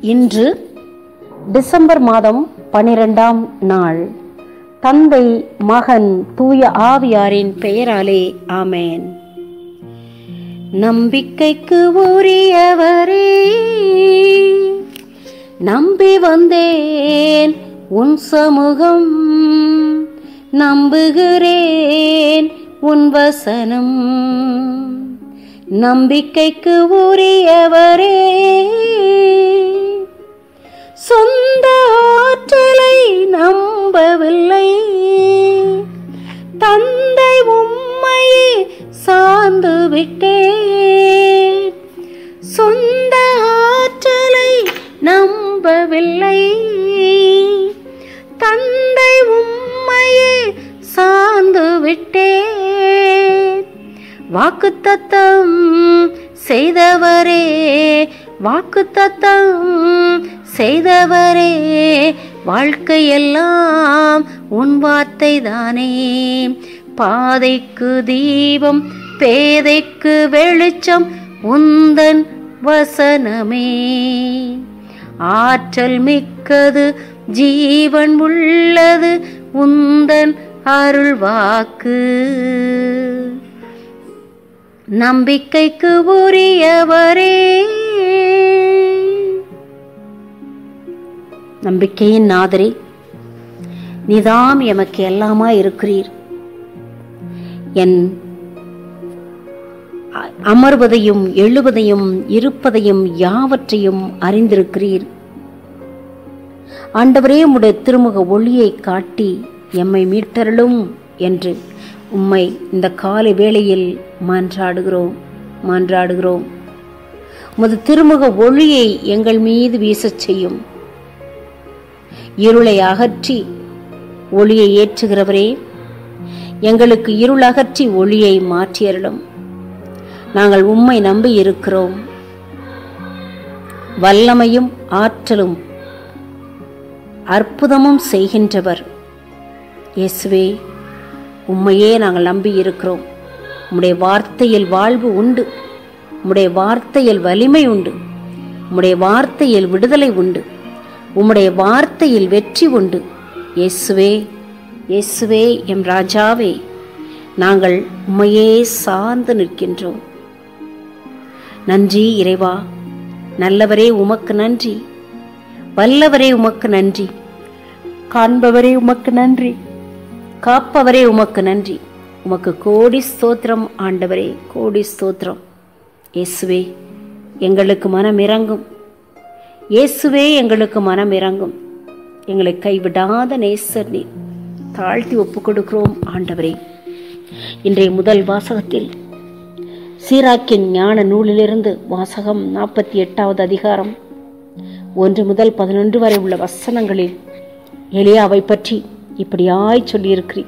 இன்று டிசம்பர் மாதம் பனிரெண்டாம் நாள் தந்தை மகன் தூய ஆவியாரின் பெயராலே ஆமேன் நம்பிக்கைக்கு உரியவரே நம்பி வந்தேன் உன் சமூகம் நம்புகிறேன் உன் வசனம் நம்பிக்கைக்கு உரியவரே சொந்த ஆற்றலை நம்பவில்லை தந்தை உம்மையே சார்ந்து விட்டேன் சொந்த ஆற்றலை நம்பவில்லை தந்தை உம்மையே சார்ந்து விட்டேன் வாக்குத்தத்தம் செய்தவரே வாக்குத்தத்தம் செய்தவரே வாழ்க்கையெல்லாம் உன் வார்த்தை தானே பாதைக்கு தீபம் பேதைக்கு வெளிச்சம் உந்தன் வசனமே ஆற்றல் மிக்கது ஜீவன் உள்ளது உந்தன் அருள் வாக்கு நம்பிக்கைக்கு உரியவரே நம்பிக்கையின் நாதரே நீதாம் எமக்கு எல்லாமா இருக்கிறீர் என் அ- அமர்வதையும் எழுவதையும் இருப்பதையும் யாவற்றையும் அறிந்திருக்கிறீர் ஆண்டவரே உம்முடைய திருமுக ஒளியை காட்டி எம்மை மீட்டருளும் என்று உம்மை இந்த காலை வேளையில் மன்றாடுகிறோம் மன்றாடுகிறோம் உமது திருமுக ஒளியை எங்கள் மீது வீசச் செய்யும் இருளை அகற்றி ஒளியை ஏற்றுகிறவரே எங்களுக்கு இருள் அகற்றி ஒளியை மாற்றியருளும் நாங்கள் உம்மை நம்பி இருக்கிறோம் வல்லமையும் ஆற்றலும் அற்புதமும் செய்கின்றவர் இயேசுவே உம்மையே நாங்கள் நம்பி இருக்கிறோம் உம்முடைய வார்த்தையில் வாழ்வு உண்டு உம்முடைய வார்த்தையில் வலிமை உண்டு உம்முடைய வார்த்தையில் விடுதலை உண்டு உம்முடைய வார்த்தையில் வெற்றி உண்டு இயேசுவே இயேசுவே எம் ராஜாவே நாங்கள் உம்மையே சார்ந்து நிற்கின்றோம் நன்றி இறைவா நல்லவரே உமக்கு நன்றி வல்லவரே உமக்கு நன்றி காண்பவரே உமக்கு நன்றி காப்பவரே உமக்கு நன்றி உமக்கு கோடி ஸ்தோத்திரம் ஆண்டவரே கோடி ஸ்தோத்திரம் இயேசுவே எங்களுக்கு மனம் இறங்கும் இயேசுவே எங்களுக்கு மனம் இறங்கும் எங்களை கைவிடாத நேசர் நீர் தாழ்த்தி ஒப்புக் கொடுக்கிறோம் ஆண்டவரே இன்றைய முதல் வாசகத்தில் சீராக்கின் ஞான நூலிலிருந்து வாசகம் நாற்பத்தி எட்டாவது அதிகாரம் ஒன்று முதல் பதினொன்று வரை உள்ள வசனங்களில் எலியாவை பற்றி இப்படியாய் சொல்லியிருக்கிறீர்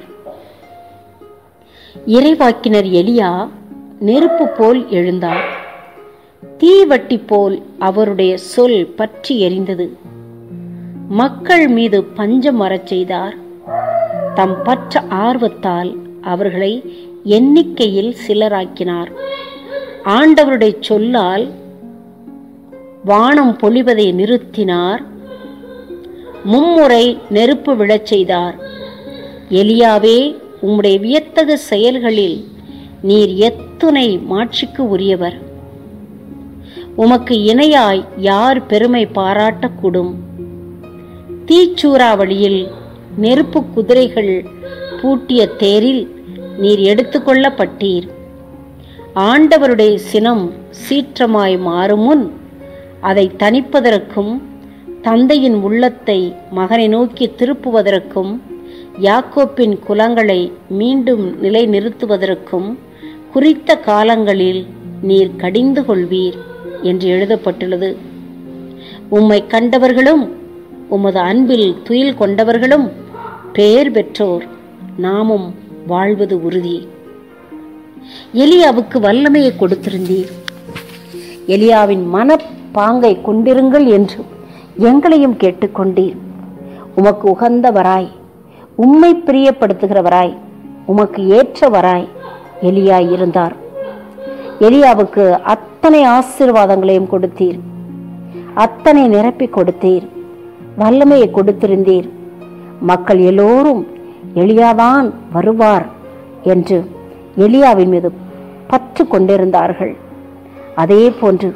இறைவாக்கினர் எலியா நெருப்பு போல் எழுந்தார் தீவட்டி போல் அவருடைய சொல் பற்றி எரிந்தது மக்கள் மீது பஞ்சம் வரச் செய்தார் தம் பற்ற ஆர்வத்தால் அவர்களை எண்ணிக்கையில் சிலராக்கினார் ஆண்டவருடைய சொல்லால் வானம் பொழிவதை நிறுத்தினார் மும்முறை நெருப்பு விழச் செய்தார் எலியாவே உம்முடைய வியத்தகு செயல்களில் நீர் எத்துணை மாட்சிக்கு உரியவர் உமக்கு இணையாய் யார் பெருமை பாராட்டக்கூடும் தீச்சூறாவளியில் நெருப்பு குதிரைகள் பூட்டிய தேரில் நீர் எடுத்துக்கொள்ளப்பட்டீர் ஆண்டவருடைய சினம் சீற்றமாய் மாறும் முன் அதை தணிப்பதற்கும் தந்தையின் உள்ளத்தை மகனை நோக்கி திருப்புவதற்கும் யாக்கோப்பின் குலங்களை மீண்டும் நிலைநிறுத்துவதற்கும் குறித்த காலங்களில் நீர் கடிந்து கொள்வீர் என்று எழுதப்பட்டுள்ளது உம்மை கண்டவர்களும் உமது அன்பில் துயில் கொண்டவர்களும் பெயர் பெற்றோர் நாமும் வாழ்வது உறுதி எலியாவுக்கு வல்லமையை கொடுத்திருந்தீர் எலியாவின் மனப்பாங்கை கொண்டிருங்கள் என்று எங்களையும் கேட்டுக்கொண்டீர் உமக்கு உகந்தவராய் உம்மை பிரியப்படுத்துகிறவராய் உமக்கு ஏற்றவராய் எலியா இருந்தார் எலியாவுக்கு அத்தனை ஆசீர்வாதங்களையும் கொடுத்தீர் அத்தனை நிரப்பி கொடுத்தீர் வல்லமையை கொடுத்திருந்தீர் மக்கள் எல்லோரும் எளியாதான் வருவார் என்று எலியாவின் மீது பற்று கொண்டிருந்தார்கள் அதே போன்று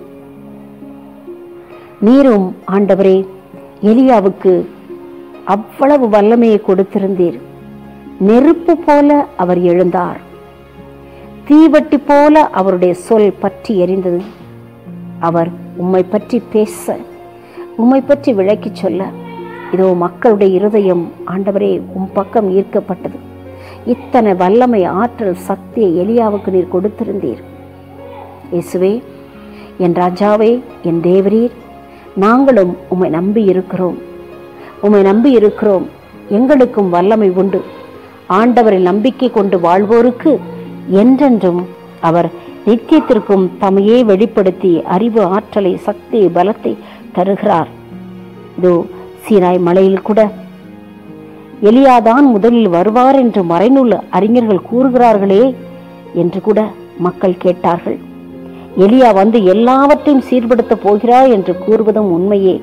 நீரும் ஆண்டவரே எலியாவுக்கு அவ்வளவு வல்லமையை கொடுத்திருந்தீர் நெருப்பு போல அவர் எழுந்தார் தீவட்டி போல அவருடைய சொல் பற்றி எரிந்தது அவர் உம்மை பற்றி பேச உம்மை பற்றி விளக்கிச் சொல்ல இதோ மக்களுடைய இருதயம் ஆண்டவரே உம் பக்கம் ஈர்க்கப்பட்டது இத்தனை வல்லமை ஆற்றல் சக்தியை எலியாவுக்கு நீர் கொடுத்திருந்தீர் இயேசுவே என் ராஜாவே என் தேவரீர் நாங்களும் உம்மை நம்பி இருக்கிறோம் உம்மை நம்பி இருக்கிறோம் எங்களுக்கும் வல்லமை உண்டு ஆண்டவரில் நம்பிக்கை கொண்டு வாழ்வோருக்கு என்றென்றும் அவர் நித்தியத்திற்கும் தமையே வெளிப்படுத்தி அறிவு ஆற்றலை சக்தி பலத்தை தருகிறார் இதோ சீனாய் மலையில் கூட எலியாதான் முதலில் வருவார் என்று மறைநூல் அறிஞர்கள் கூறுகிறார்களே என்று கூட மக்கள் கேட்டார்கள் எலியா வந்து எல்லாவற்றையும் சீர்படுத்த போகிறார் என்று கூறுவதும் உண்மையே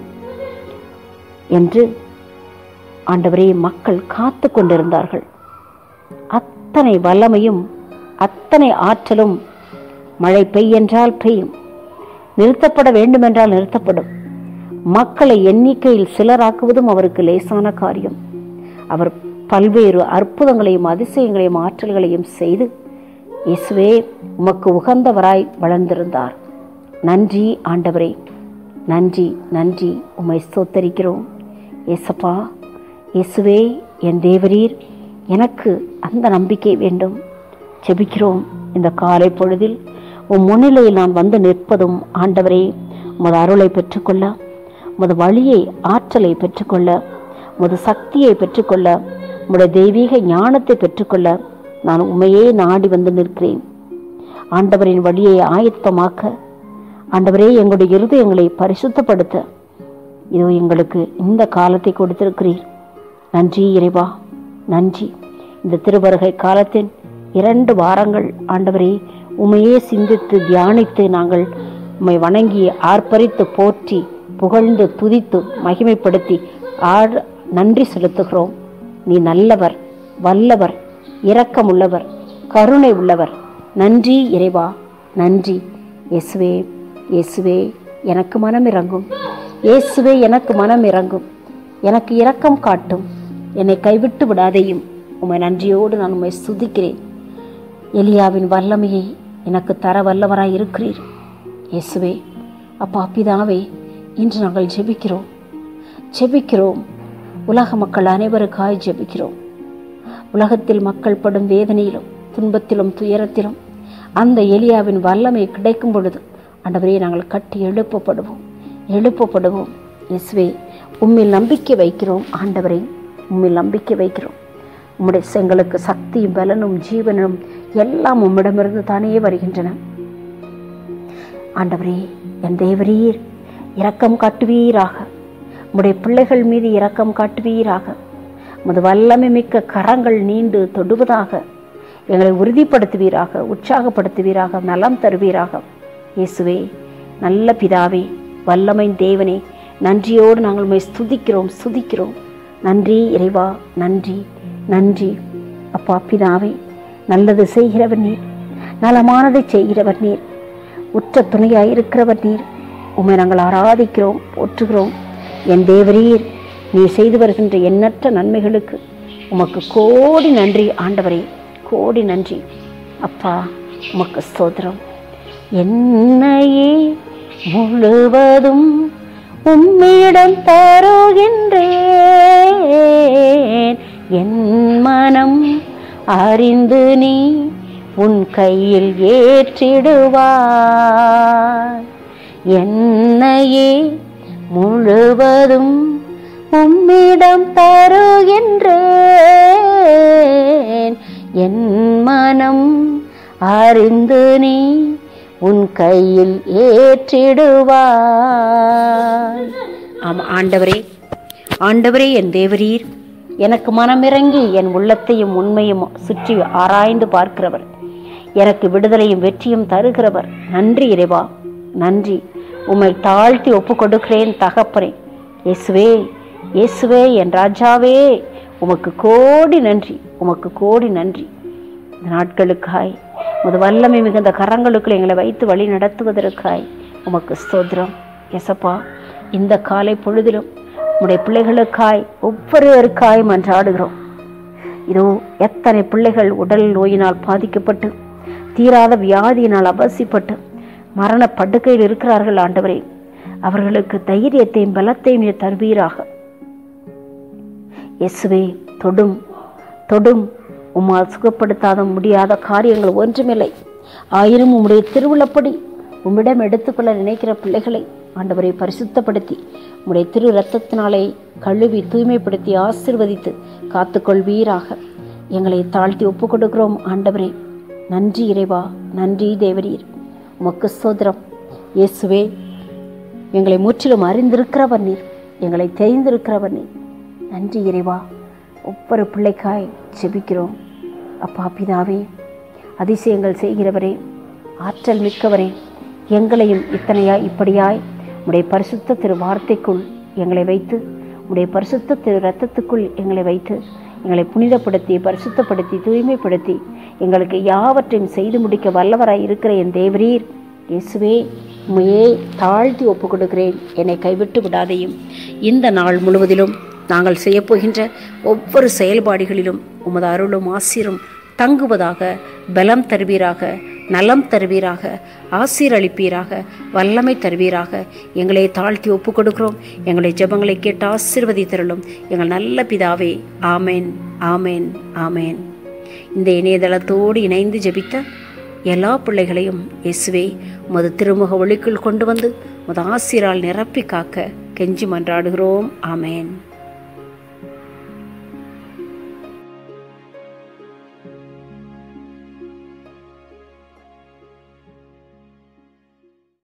என்று ஆண்டவரே மக்கள் காத்து கொண்டிருந்தார்கள் அத்தனை வல்லமையும் அத்தனை ஆற்றலும் மழை பெய்யென்றால் பெய்யும் நிறுத்தப்பட வேண்டுமென்றால் நிறுத்தப்படும் மக்களை எண்ணிக்கையில் சிலராக்குவதும் அவருக்கு லேசான காரியம் அவர் பல்வேறு அற்புதங்களையும் அதிசயங்களையும் ஆற்றல்களையும் செய்து இயேசுவே உமக்கு உகந்தவராய் வளர்ந்திருந்தார் நன்றி ஆண்டவரே நன்றி நன்றி உம்மை ஸ்தோத்தரிக்கிறோம் ஏசப்பா இயேசுவே என் தேவரீர் எனக்கு அந்த நம்பிக்கை வேண்டும் செபிக்கிறோம் இந்த காலை பொழுதில் உம் முன்னிலையில் நான் வந்து நிற்பதும் ஆண்டவரே உமது அருளை பெற்றுக்கொள்ள உமது வழியை ஆற்றலை பெற்றுக்கொள்ள உமது சக்தியை பெற்றுக்கொள்ள உம்முடைய தெய்வீக ஞானத்தை பெற்றுக்கொள்ள நான் உண்மையே நாடி வந்து நிற்கிறேன் ஆண்டவரின் வழியை ஆயத்தமாக்க ஆண்டவரே எங்களுடைய இருதயங்களை பரிசுத்தப்படுத்த இதோ எங்களுக்கு இந்த காலத்தை கொடுத்திருக்கிறீர் நன்றி இறைவா நன்றி இந்த திருவருகை காலத்தின் இரண்டு வாரங்கள் ஆண்டவரே உமையே சிந்தித்து தியானித்து நாங்கள் உம்மை வணங்கி ஆர்ப்பரித்து போற்றி புகழ்ந்து துதித்து மகிமைப்படுத்தி ஆர் நன்றி செலுத்துகிறோம் நீ நல்லவர் வல்லவர் இரக்கமுள்ளவர் கருணை உள்ளவர் நன்றி இறைவா நன்றி இயேசுவே இயேசுவே எனக்கு மனம் இறங்கும் இயேசுவே எனக்கு மனம் இறங்கும் எனக்கு இரக்கம் காட்டும் என்னை கைவிட்டு விடாதையும் உம்மை நன்றியோடு நான் உம்மை சுதிக்கிறேன் எலியாவின் வல்லமையை எனக்கு தர வல்லவராய் இருக்கிறீர் இயேசுவே அப்பா பிதாவே இன்று நாங்கள் ஜெபிக்கிறோம் ஜெபிக்கிறோம் உலக மக்கள் அனைவருக்காய் ஜெபிக்கிறோம் உலகத்தில் மக்கள் படும் வேதனையிலும் துன்பத்திலும் துயரத்திலும் அந்த எலியாவின் வல்லமை கிடைக்கும் பொழுது ஆண்டவரே நாங்கள் கட்டி எழுப்பப்படுவோம் எழுப்பப்படுவோம் இயேசுவே உம்மில் நம்பிக்கை வைக்கிறோம் ஆண்டவரே உம்மில் நம்பிக்கை வைக்கிறோம் உம்முடைய செங்களுக்கு சக்தியும் பலனும் ஜீவனும் எல்லாம் உம்மிடமிருந்து தானே வருகின்றன ஆண்டவரே என் தேவரீர் இரக்கம் காட்டுவீராக உம்முடைய பிள்ளைகள் மீது இரக்கம் காட்டுவீராக உமது வல்லமை மிக்க கரங்கள் நீண்டு தொடுவதாக எங்களை உறுதிப்படுத்துவீராக உற்சாகப்படுத்துவீராக நலம் தருவீராக இயேசுவே நல்ல பிதாவே வல்லமை தேவனே நன்றியோடு நாங்கள் உம்மை ஸ்துதிக்கிறோம் ஸ்துதிக்கிறோம் நன்றி இறைவா நன்றி நன்றி அப்பா பிதாவே நல்லது செய்கிறவர் நீர் நலமானதை செய்கிறவர் நீர் உற்ற துணையாயிருக்கிறவர் நீர் உம்மை நாங்கள் ஆராதிக்கிறோம் போற்றுகிறோம் என் தேவரீர் நீ செய்து வருகின்ற எண்ணற்ற நன்மைகளுக்கு உமக்கு கோடி நன்றி ஆண்டவரே கோடி நன்றி அப்பா உமக்கு ஸ்தோத்திரம் என்னையே முழுவதும் உம்மிடம் தருகின்றேன் என் மனம் அறிந்து நீ உன் கையில் ஏற்றிடுவாய் என்னையே முழுவதும் உம்மிடம் தருகின்றேன் என் மனம் அறிந்து நீ உன் கையில் ஏற்றிடுவாய் ஆமா ஆண்டவரே ஆண்டவரே என் தேவரீர் எனக்கு மனமிறங்கி என் உள்ளத்தையும் உண்மையும் சுற்றி ஆராய்ந்து பார்க்கிறவர் எனக்கு விடுதலையும் வெற்றியும் தருகிறவர் நன்றி இறைவா நன்றி உம்மை தாழ்த்தி ஒப்பு கொடுக்கிறேன் தகப்பனே இயேசுவே இயேசுவே என் ராஜாவே உமக்கு கோடி நன்றி உமக்கு கோடி நன்றி இந்த நாட்களுக்காய் உமது வல்லமை மிகுந்த கரங்களுக்குள் எங்களை வைத்து வழி நடத்துவதற்காய் உமக்கு ஸ்தோத்திரம் எசப்பா இந்த காலை பொழுதிலும் உம்முடைய பிள்ளைகளுக்காய் ஒவ்வொருவருக்காய் மன்றாடுகிறோம் இதோ எத்தனை பிள்ளைகள் உடல் நோயினால் பாதிக்கப்பட்டு தீராத வியாதியினால் அவசிப்பட்டு மரண படுக்கையில் இருக்கிறார்கள் ஆண்டவரே அவர்களுக்கு தைரியத்தையும் பலத்தையும் நீர் தருவீராக இயேசுவே தொடும் தொடும் உம்மால் சுகப்படுத்தாத முடியாத காரியங்கள் ஒன்றுமில்லை ஆயினும் உம்முடைய திருவிழப்படி உம்மிடம் எடுத்துக்கொள்ள நினைக்கிற பிள்ளைகளை ஆண்டவரை பரிசுத்தப்படுத்தி உம்முடைய திரு ரத்தத்தினாலே கழுவி தூய்மைப்படுத்தி ஆசிர்வதித்து காத்துக்கொள்வீராக எங்களை தாழ்த்தி ஒப்புக் கொடுக்கிறோம் ஆண்டவரே நன்றி இறைவா நன்றி தேவரீர் உமக்கு சோதரம் இயேசுவே எங்களை முற்றிலும் அறிந்திருக்கிறவர் நீர் எங்களை தெரிந்திருக்கிறவர் நீர் நன்றி இறைவா ஒவ்வொரு பிள்ளைக்காய் செபிக்கிறோம் அப்பா பிதாவே அதிசயங்கள் செய்கிறவரே ஆற்றல் மிக்கவரே எங்களையும் இத்தனையாய் இப்படியாய் உடைய பரிசுத்த திரு வார்த்தைக்குள் எங்களை வைத்து உடைய பரிசுத்த திரு ரத்தத்துக்குள் எங்களை வைத்து எங்களை புனிதப்படுத்தி பரிசுத்தப்படுத்தி தூய்மைப்படுத்தி எங்களுக்கு யாவற்றையும் செய்து முடிக்க வல்லவராய் இருக்கிற என் தேவரீர் இயேசுவே உண்மையே தாழ்த்தி ஒப்பு கொடுக்கிறேன் என்னை கைவிட்டு விடாதையும் இந்த நாள் முழுவதிலும் நாங்கள் செய்யப்போகின்ற ஒவ்வொரு செயல்பாடுகளிலும் உமது அருளும் ஆசிரும் தங்குவதாக பலம் தருவீராக நலம் தருவீராக ஆசீரளிப்பீராக வல்லமை தருவீராக எங்களை தாழ்த்தி ஒப்பு கொடுக்கிறோம் எங்களை ஜெபங்களை கேட்டு ஆசீர்வதித்தருளும் எங்கள் நல்ல பிதாவே ஆமேன் ஆமேன் ஆமேன் இந்த இணையதளத்தோடு இணைந்து ஜெபித்த எல்லா பிள்ளைகளையும் இயேசுவே உமது திருமுக ஒளிக்குள் கொண்டு வந்து உமது ஆசிரால் நிரப்பி காக்க கெஞ்சி மன்றாடுகிறோம் ஆமேன்